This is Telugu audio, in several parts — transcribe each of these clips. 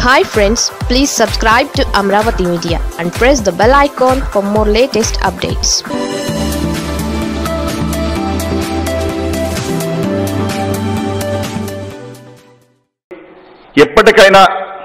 hi friends please subscribe to Amaravati media and press the bell icon for more latest updates ఎప్పటికైనా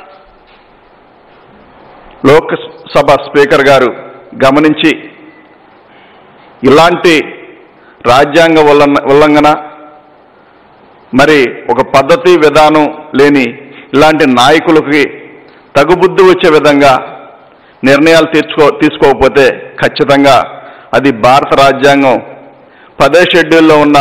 లోక్సభ స్పీకర్ గారు గమనించి ఇలాంటి రాజ్యాంగ ఉల్లంఘన ఉల్లంఘన మరి ఒక పద్ధతి విధానం లేని ఇలాంటి నాయకులకి తగుబుద్ధి వచ్చే విధంగా నిర్ణయాలు తీర్చుకో తీసుకోకపోతే ఖచ్చితంగా అది భారత రాజ్యాంగం పదే షెడ్యూల్లో ఉన్న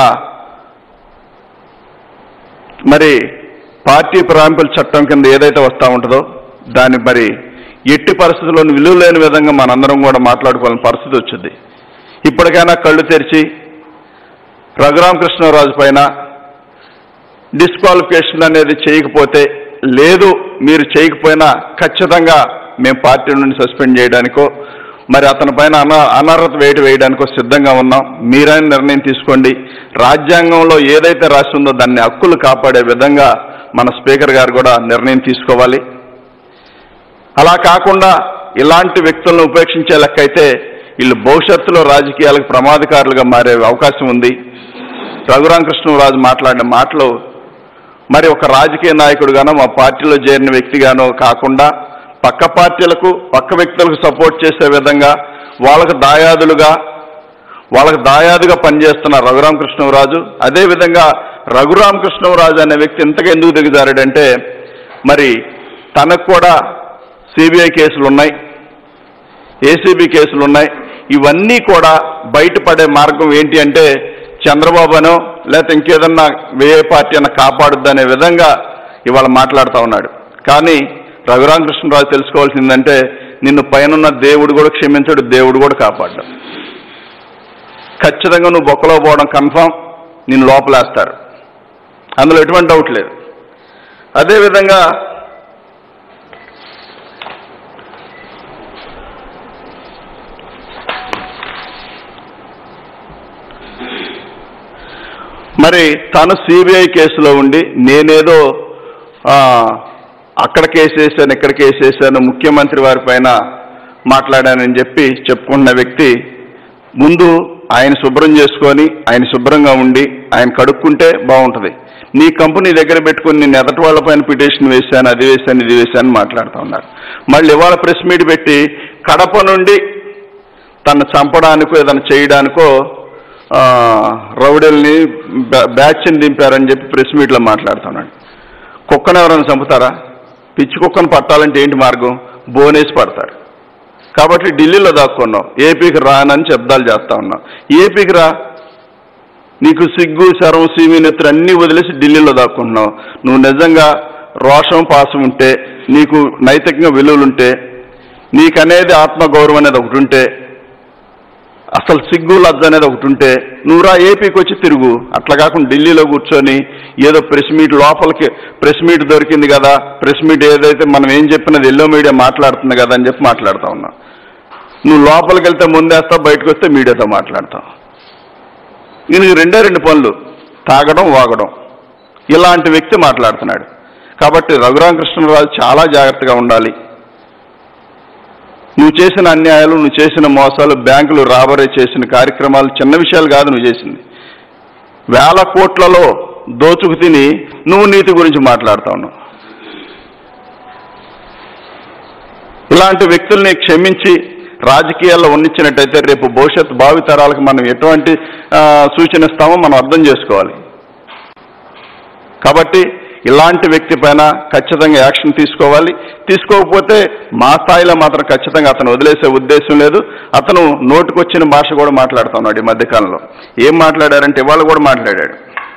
మరి పార్టీ ప్రారంభల చట్టం కింద ఏదైతే వస్తూ ఉంటుందో దాన్ని మరి ఎట్టి పరిస్థితుల్లోనూ విలువ లేని విధంగా మనందరం కూడా మాట్లాడుకోవాలని పరిస్థితి వచ్చింది ఇప్పటికైనా కళ్ళు తెరిచి రఘురామకృష్ణరాజు పైన డిస్క్వాలిఫికేషన్ అనేది చేయకపోతే లేదు మీరు చేయకపోయినా ఖచ్చితంగా మేము పార్టీ నుండి సస్పెండ్ చేయడానికో మరి అతని పైన అన అనర్హత వేటు వేయడానికో సిద్ధంగా ఉన్నాం మీరైన నిర్ణయం తీసుకోండి రాజ్యాంగంలో ఏదైతే రాసి ఉందో దాన్ని హక్కులు కాపాడే విధంగా మన స్పీకర్ గారు కూడా నిర్ణయం తీసుకోవాలి అలా కాకుండా ఇలాంటి వ్యక్తులను ఉపేక్షించే లెక్కైతే వీళ్ళు భవిష్యత్తులో రాజకీయాలకు ప్రమాదకారులుగా మారే అవకాశం ఉంది రఘురామకృష్ణరాజు మాట్లాడిన మాటలు మరి ఒక రాజకీయ నాయకుడుగానో మా పార్టీలో చేరిన వ్యక్తిగానో కాకుండా పక్క పార్టీలకు పక్క వ్యక్తులకు సపోర్ట్ చేసే విధంగా వాళ్ళకు దాయాదులుగా వాళ్ళకు దాయాదుగా పనిచేస్తున్న రఘురామకృష్ణరాజు అదేవిధంగా రఘురామకృష్ణరాజు అనే వ్యక్తి ఇంతగా ఎందుకు దిగజారాడంటే మరి తనకు కూడా సిబిఐ కేసులు ఉన్నాయి ఏసీబీ కేసులు ఉన్నాయి ఇవన్నీ కూడా బయటపడే మార్గం ఏంటి అంటే చంద్రబాబు అనో లేకపోతే ఇంకేదన్నా వేరే పార్టీ అన్న కాపాడుద్దనే విధంగా ఇవాళ మాట్లాడుతూ ఉన్నాడు కానీ రఘురామకృష్ణరాజు తెలుసుకోవాల్సిందంటే నిన్ను పైనున్న దేవుడు కూడా క్షమించడు దేవుడు కూడా కాపాడ్డాడు ఖచ్చితంగా నువ్వు బొక్కలో పోవడం కన్ఫామ్ నిన్ను లోపలేస్తారు అందులో ఎటువంటి డౌట్ లేదు అదేవిధంగా మరి తను సిబిఐ కేసులో ఉండి నేనేదో ఆ, అక్కడ కేసు వేసాను ఇక్కడ కేసు వేసాను ముఖ్యమంత్రి వారి పైన మాట్లాడానని చెప్పి చెప్పుకున్న వ్యక్తి ముందు ఆయన శుభ్రం చేసుకొని ఆయన శుభ్రంగా ఉండి ఆయన కడుక్కుంటే బాగుంటుంది నీ కంపెనీ దగ్గర పెట్టుకుని నేను ఎదటి వాళ్ళ పైన పిటిషన్ వేశాను అది వేశాను ఇది వేశాను మాట్లాడుతూ ఉన్నారు మళ్ళీ ఇవాళ ప్రెస్ మీట్ పెట్టి కడప నుండి తను చంపడానికో ఏదైనా చేయడానికో ఆ, రౌడీల్ని బ్యా- బ్యాచ్ని దింపారని చెప్పి ప్రెస్ మీట్లో మాట్లాడుతున్నాడు కుక్కను ఎవరైనా చంపుతారా పిచ్చి కుక్కను పట్టాలంటే ఏంటి మార్గం బోనేసి పడతారు కాబట్టి ఢిల్లీలో దాక్కున్నావు ఏపీకి రానని శబ్దాలు చేస్తా ఉన్నావు ఏపీకి రా నీకు సిగ్గు శరం సీమి నెత్తురు అన్నీ వదిలేసి ఢిల్లీలో దాక్కుంటున్నావు నువ్వు నిజంగా రోషం పాసం ఉంటే నీకు నైతికంగా విలువలుంటే నీకనేది ఆత్మగౌరవం అనేది ఒకటి ఉంటే అసలు సిగ్గు లజ్జ అనేది ఒకటి ఉంటే నువ్వు రా ఏపీకి వచ్చి తిరుగు అట్లా కాకుండా ఢిల్లీలో కూర్చొని ఏదో ప్రెస్ మీట్ లోపలికి ప్రెస్ మీట్ దొరికింది కదా ప్రెస్ మీట్ ఏదైతే మనం ఏం చెప్పినది ఎల్లో మీడియా మాట్లాడుతుంది కదా అని చెప్పి మాట్లాడుతా ఉన్నావు నువ్వు లోపలికి వెళ్తే ముందేస్తావు బయటకు వస్తే మీడియాతో మాట్లాడతావు ఈయనకి రెండే రెండు పనులు తాగడం వాగడం ఇలాంటి వ్యక్తి మాట్లాడుతున్నాడు కాబట్టి రఘురామకృష్ణరాజు చాలా జాగ్రత్తగా ఉండాలి నువ్వు చేసిన అన్యాయాలు నువ్వు చేసిన మోసాలు బ్యాంకులు రాబరీ చేసిన కార్యక్రమాలు చిన్న విషయాలు కాదు నువ్వు చేసింది వేల కోట్లలో దోచుకు తిని నువ్వు నీతి గురించి మాట్లాడుతా ఉన్నావు ఇలాంటి వ్యక్తుల్ని క్షమించి రాజకీయాల్లో ఉన్నిచ్చినట్టయితే రేపు భవిష్యత్ భావితరాలకు మనం ఎటువంటి ఆ, సూచన ఇస్తామో మనం అర్థం చేసుకోవాలి కాబట్టి ఇలాంటి వ్యక్తి పైన ఖచ్చితంగా యాక్షన్ తీసుకోవాలి తీసుకోకపోతే మా స్థాయిలో మాత్రం ఖచ్చితంగా అతను వదిలేసే ఉద్దేశం లేదు అతను నోటుకొచ్చిన భాష కూడా మాట్లాడుతున్నాడు ఈ మధ్యకాలంలో ఏం మాట్లాడారంటే ఇవాళ కూడా మాట్లాడాడు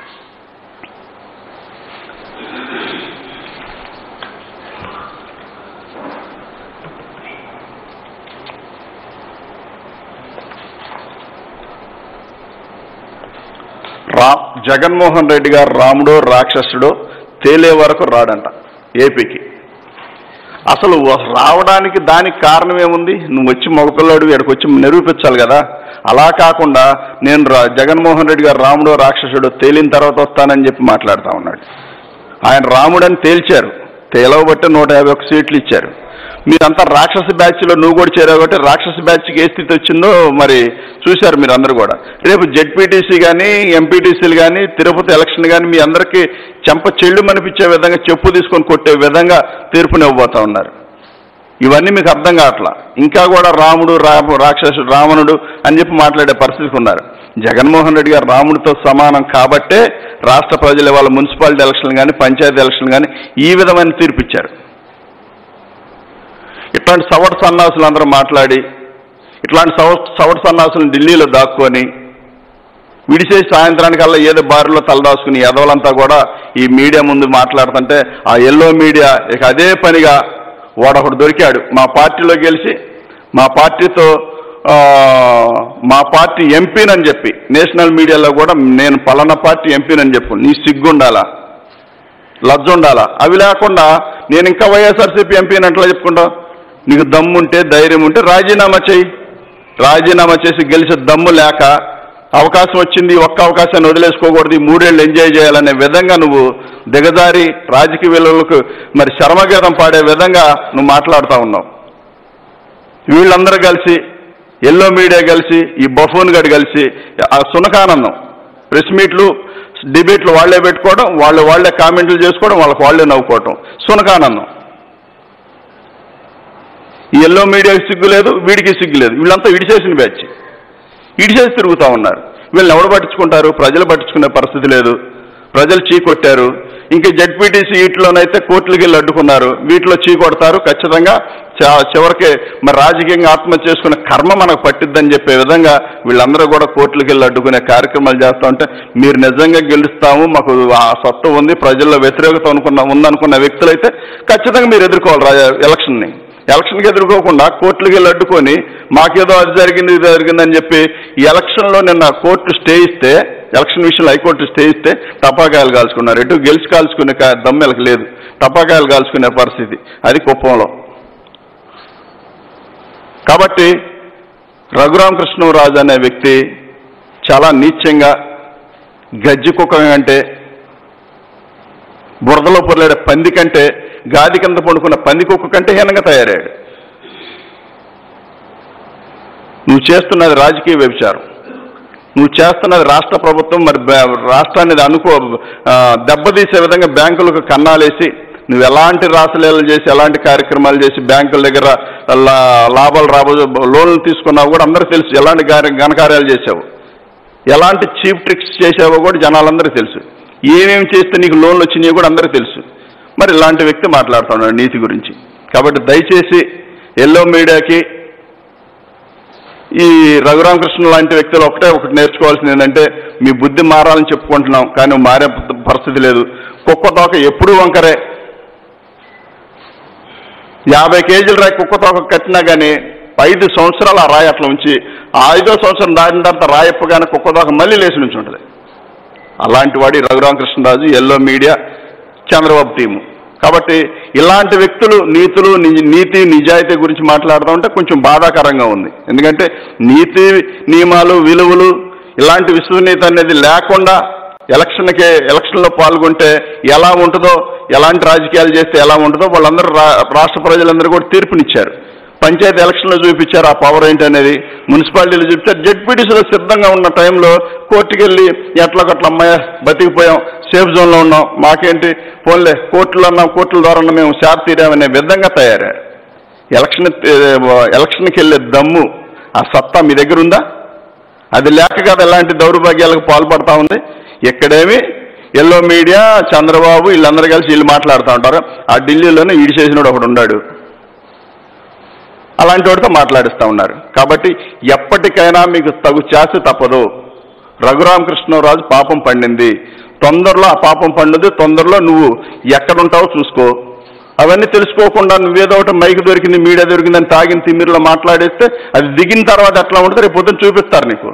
రా జగన్మోహన్ రెడ్డి గారు రాముడో రాక్షసుడో తేలే వరకు రాడంట ఏపీకి అసలు వ- రావడానికి దానికి కారణం ఏముంది నువ్వు వచ్చి మగపిల్లాడు ఇక్కడికి వచ్చి నిరూపించాలి కదా అలా కాకుండా నేను రా జగన్మోహన్ రెడ్డి గారు రాముడో రాక్షసుడో తేలిన తర్వాత వస్తానని చెప్పి మాట్లాడుతూ ఉన్నాడు ఆయన రాముడని తేల్చారు తేలవబట్టి నూట యాభై ఒక్క సీట్లు ఇచ్చారు మీరంతా రాక్షస బ్యాచ్లో నువ్వు కూడా చేరావు కాబట్టి రాక్షస బ్యాచ్కి ఏ స్థితి వచ్చిందో మరి చూశారు మీరు అందరూ కూడా రేపు జెడ్పీటీసీ కానీ ఎంపీటీసీలు కానీ తిరుపతి ఎలక్షన్ కానీ మీ అందరికీ చెంప చెళ్ళు మనిపించే విధంగా చెప్పు తీసుకొని కొట్టే విధంగా తీర్పునివ్వబోతా ఉన్నారు ఇవన్నీ మీకు అర్థం కావట్లా ఇంకా కూడా రాముడు రా- రాక్షసుడు రావణుడు అని చెప్పి మాట్లాడే పరిస్థితికి ఉన్నారు జగన్మోహన్ రెడ్డి గారు రాముడితో సమానం కాబట్టే రాష్ట్ర ప్రజలు వాళ్ళ మున్సిపాలిటీ ఎలక్షన్ కానీ పంచాయతీ ఎలక్షన్ కానీ ఈ విధమైన తీర్పు ఇచ్చారు ఇట్లాంటి సవట సన్నాసులు అందరూ మాట్లాడి ఇట్లాంటి సవ సవట సన్నాసులను ఢిల్లీలో దాక్కొని విడిచేసి సాయంత్రానికల్లా ఏదో బారిలో తలదాచుకుని ఎదవలంతా కూడా ఈ మీడియా ముందు మాట్లాడుతుంటే ఆ ఎల్లో మీడియా ఇక అదే పనిగా వాడొకడు దొరికాడు మా పార్టీలో గెలిచి మా పార్టీతో ఆ, మా పార్టీ ఎంపీనని చెప్పి నేషనల్ మీడియాలో కూడా నేను పలానా పార్టీ ఎంపీనని చెప్పు నీ సిగ్గుండాలా లజ్జ ఉండాలా అవి లేకుండా నేను ఇంకా వైఎస్ఆర్సీపీ ఎంపీని అట్లా చెప్పుకుంటా నీకు దమ్ము ఉంటే ధైర్యం ఉంటే రాజీనామా చేయి రాజీనామా చేసి గెలిచే దమ్ము లేక అవకాశం వచ్చింది ఒక్క అవకాశాన్ని వదిలేసుకోకూడదు ఈ మూడేళ్ళు ఎంజాయ్ చేయాలనే విధంగా నువ్వు దిగజారి రాజకీయ విలువలకు మరి శర్మగీతం పాడే విధంగా నువ్వు మాట్లాడుతూ ఉన్నావు వీళ్ళందరూ కలిసి ఎల్లో మీడియా కలిసి ఈ బఫూన్ గడి కలిసి ఆ సునకానందం ప్రెస్ మీట్లు డిబేట్లు వాళ్ళే పెట్టుకోవడం వాళ్ళు వాళ్ళే కామెంట్లు చేసుకోవడం వాళ్ళకి వాళ్ళే నవ్వుకోవడం సునకానందం ఈ ఎల్లో మీడియాకి సిగ్గు లేదు వీడికి సిగ్గు లేదు వీళ్ళంతా ఇడిచేసిన బ్యాచ్ ఇడిచేసి తిరుగుతూ ఉన్నారు వీళ్ళని ఎవడు పట్టించుకుంటారు ప్రజలు పట్టించుకునే పరిస్థితి లేదు ప్రజలు చీకొట్టారు ఇంకా జడ్పీటీసీ వీటిలోనైతే కోర్టులకి వెళ్ళి అడ్డుకున్నారు వీటిలో చీకొడతారు ఖచ్చితంగా చ- చివరికి మరి రాజకీయంగా ఆత్మహత్య చేసుకునే కర్మ మనకు పట్టిద్దని చెప్పే విధంగా వీళ్ళందరూ కూడా కోర్టులకు వెళ్ళి అడ్డుకునే కార్యక్రమాలు చేస్తూ ఉంటే మీరు నిజంగా గెలుస్తాము మాకు ఆ సత్వం ఉంది ప్రజల్లో వ్యతిరేకత అనుకున్న ఉందనుకున్న వ్యక్తులైతే ఖచ్చితంగా మీరు ఎదుర్కోవాలి రా- ఎలక్షన్ని ఎలక్షన్కి ఎదుర్కోకుండా కోర్టులకు వెళ్ళి అడ్డుకొని మాకేదో అది జరిగింది ఇది జరిగిందని చెప్పి ఈ ఎలక్షన్లో నిన్న కోర్టు స్టే ఇస్తే ఎలక్షన్ విషయంలో హైకోర్టు స్టే ఇస్తే టపాకాయలు కాల్చుకున్నారు ఎటు గెలిచి కాల్చుకునే కా- దమ్మెలకు లేదు టపాకాయలు కాల్చుకునే పరిస్థితి అది కుప్పంలో కాబట్టి రఘురామకృష్ణరాజు అనే వ్యక్తి చాలా నీచంగా గజ్జి కుక్క కంటే బురదలో పొరలాడే పంది కంటే గాది కింద పండుకున్న పంది కుక్క కంటే హీనంగా తయారయ్యాడు నువ్వు చేస్తున్నది రాజకీయ వ్యభిచారం నువ్వు చేస్తున్నది రాష్ట్ర ప్రభుత్వం మరి బ్యా- రాష్ట్రాన్ని అనుకో ఆ, దెబ్బతీసే విధంగా బ్యాంకులకు కన్నాలేసి నువ్వు ఎలాంటి రాసలీలలు చేసి ఎలాంటి కార్యక్రమాలు చేసి బ్యాంకుల దగ్గర లా- లాభాలు రాబో లోన్లు తీసుకున్నావు కూడా అందరూ తెలుసు ఎలాంటి కార్య- ఘనకార్యాలు చేసావు ఎలాంటి చీప్ ట్రిక్స్ చేసావో కూడా జనాలందరికీ తెలుసు ఏమేమి చేస్తే నీకు లోన్లు వచ్చినాయో కూడా అందరికీ తెలుసు మరి ఇలాంటి వ్యక్తి మాట్లాడుతున్నాడు నీతి గురించి కాబట్టి దయచేసి ఎల్లో మీడియాకి ఈ రఘురామకృష్ణ లాంటి వ్యక్తులు ఒకటే ఒకటి నేర్చుకోవాల్సింది ఏంటంటే మీ బుద్ధి మారాలని చెప్పుకుంటున్నాం కానీ మారే పరిస్థితి లేదు కుక్క తోక ఎప్పుడూ వంకరే యాభై కేజీల రాయి కుక్క తోక కట్టినా కానీ ఐదు సంవత్సరాలు ఆ రాయి అట్లా ఉంచి ఆ ఐదో సంవత్సరం దాటిన తర్వాత రాయప్పగానే కుక్క తోక మళ్ళీ లేచి నుంచి ఉంటుంది అలాంటి వాడి Raghu Rama Krishna Raju yellow media Chandrababu team కాబట్టి ఇలాంటి వ్యక్తులు నీతులు ని- నీతి నిజాయితీ గురించి మాట్లాడుతూ ఉంటే కొంచెం బాధాకరంగా ఉంది ఎందుకంటే నీతి నియమాలు విలువలు ఇలాంటి విశ్వనీయత అనేది లేకుండా ఎలక్షన్కి ఎలక్షన్లో పాల్గొంటే ఎలా ఉంటుందో ఎలాంటి రాజకీయాలు చేస్తే ఎలా ఉంటుందో వాళ్ళందరూ రా- రాష్ట్ర ప్రజలందరూ కూడా తీర్పునిచ్చారు పంచాయతీ ఎలక్షన్లో చూపించారు ఆ పవర్ ఏంటి అనేది మున్సిపాలిటీలో చూపించారు జడ్పీటీసీలో సిద్ధంగా ఉన్న టైంలో కోర్టుకి వెళ్ళి ఎట్లకట్ల అమ్మాయి బతికిపోయాం సేఫ్ జోన్లో ఉన్నాం మాకేంటి పోన్లే కోర్టులో ఉన్నాం కోర్టుల ద్వారా మేము శాప్ తీరామనే విధంగా తయారయ్యారు ఎలక్షన్ ఎలక్షన్కి వెళ్ళే దమ్ము ఆ సత్తా మీ దగ్గర ఉందా అది లేక కదా ఎలాంటి దౌర్భాగ్యాలకు పాల్పడతా ఉంది ఎక్కడేమి ఎల్లో మీడియా చంద్రబాబు వీళ్ళందరూ కలిసి వీళ్ళు మాట్లాడుతూ ఉంటారు ఆ ఢిల్లీలోనే ఈడి చేసినోడు ఒకడు ఉన్నాడు అలాంటి వాడితో మాట్లాడిస్తూ ఉన్నారు కాబట్టి ఎప్పటికైనా మీకు తగు చేసి తప్పదు రఘురామకృష్ణరాజు పాపం పండింది తొందరలో ఆ పాపం పండుది తొందరలో నువ్వు ఎక్కడుంటావో చూసుకో అవన్నీ తెలుసుకోకుండా నువ్వేదో ఒకటి మైక్ దొరికింది మీడియా దొరికిందని తాగిన తిమ్మిరిలో మాట్లాడేస్తే అది దిగిన తర్వాత ఎట్లా ఉంటుంది రేపు పొద్దున్న చూపిస్తారు నీకు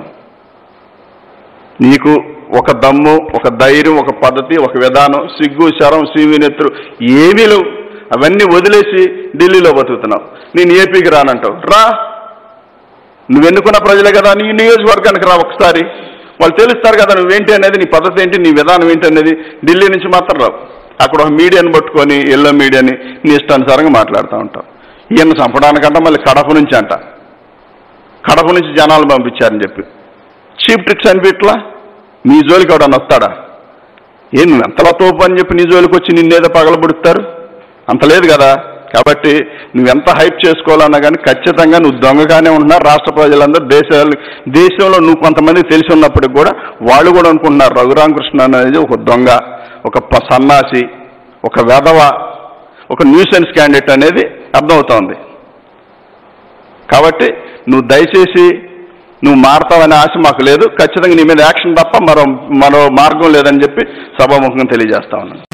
నీకు ఒక దమ్ము ఒక ధైర్యం ఒక పద్ధతి ఒక విధానం సిగ్గు శరం సీవినెత్తురు ఏమీ లేవు అవన్నీ వదిలేసి ఢిల్లీలో బతుకుతున్నావు నేను ఏపీకి రానంటావు రా నువ్వు ఎన్నుకున్న ప్రజలే కదా నీ నియోజకవర్గానికి రా ఒకసారి వాళ్ళు తెలుస్తారు కదా నువ్వేంటి అనేది నీ పద్ధతి ఏంటి నీ విధానం ఏంటి అనేది ఢిల్లీ నుంచి మాత్రం రావు అక్కడ ఒక మీడియాని పట్టుకొని ఎల్లో మీడియాని నీ ఇష్టానుసారంగా మాట్లాడుతూ ఉంటావు ఈయన చంపడానికంట మళ్ళీ కడప నుంచి అంట కడప నుంచి జనాలు పంపించారని చెప్పి చీప్ ట్రిక్స్ అనిపిట్లా నీ జోలికి ఎవడన్నా వస్తాడా ఏం నువ్వు ఎంతలా తోపు అని చెప్పి నీ జోలికి వచ్చి నిన్నేదో పగలబుడుతారు అంత లేదు కదా కాబట్టి నువ్వెంత హైప్ చేసుకోవాలన్నా కానీ ఖచ్చితంగా నువ్వు దొంగగానే ఉంటున్నారు రాష్ట్ర ప్రజలందరూ దేశాలు దేశంలో నువ్వు కొంతమంది తెలిసి ఉన్నప్పటికి కూడా వాళ్ళు కూడా అనుకుంటున్నారు రఘురామకృష్ణ అనేది ఒక దొంగ ఒక ప- సన్నాసి ఒక వెధవ ఒక న్యూసెన్స్ క్యాండిడేట్ అనేది అర్థమవుతోంది కాబట్టి నువ్వు దయచేసి నువ్వు మారతావనే ఆశ మాకు లేదు ఖచ్చితంగా నీ మీద యాక్షన్ తప్ప మరో మరో మార్గం లేదని చెప్పి సభాముఖంగా తెలియజేస్తా ఉన్నాను